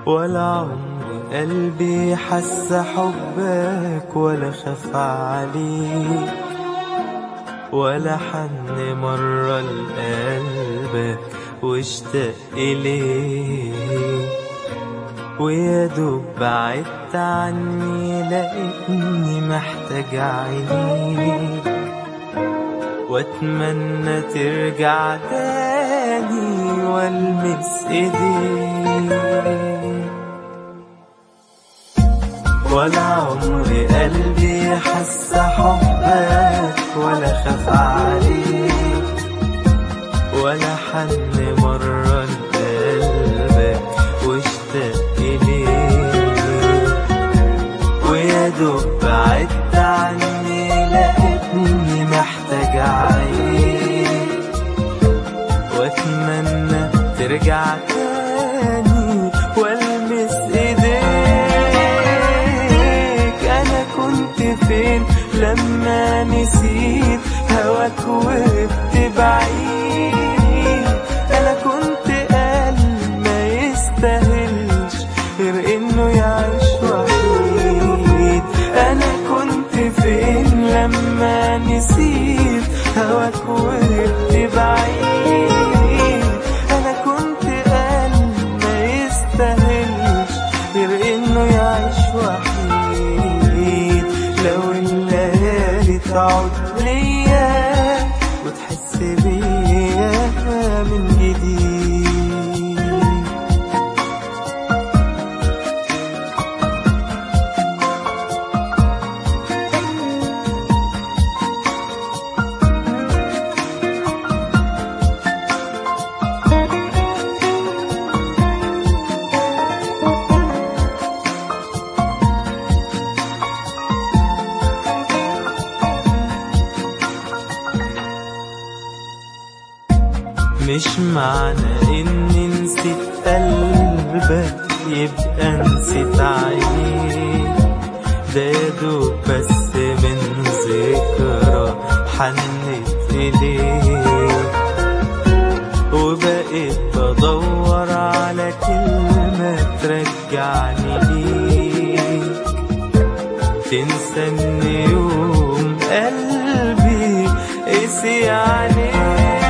ولا عمر قلبي حس حبك ولا خاف عليك ولا حن مرة لقلبك واشتاق إليك ويا دوب بعدت عني لقيتني محتاج عينيك واتمنى ترجع تاني والمس ايديك ولا عمري قلبي حس حبك ولا خاف عليك ولا حن مرة لقلبك واشتاق إليك ويا دوب بعدت عني لقيتني محتاج عينيك واتمنى ترجع تاني والمس ايديك انا كنت فين لما نسيت هواك وقفت بعيد انا كنت قلب ما يستاهلش غير انه يعيش وحيد انا كنت فين لما نسيت هواك وقفت بعيد انا كنت قلب ما يستاهلش غير انه يعيش وحيد لو الليالي تعود ليا وتحس بيا من جديد مش معنى اني نسيت قلبك يبقى نسيت عينيك ده يا دوب بس من ذكرى حنت إليك وبقيت بدور على كلمة ترجعني ليك تنسى ان يوم قلبي قسي عليك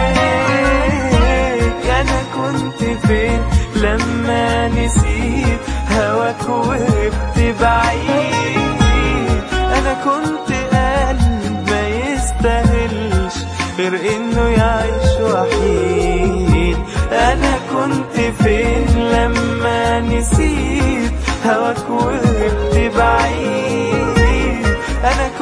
انا كنت فين لما نسيت هواك وقفت بعيد انا كنت قلب ما يستاهلش غير انه يعيش وحيد انا كنت فين لما نسيت هواك وقفت بعيد انا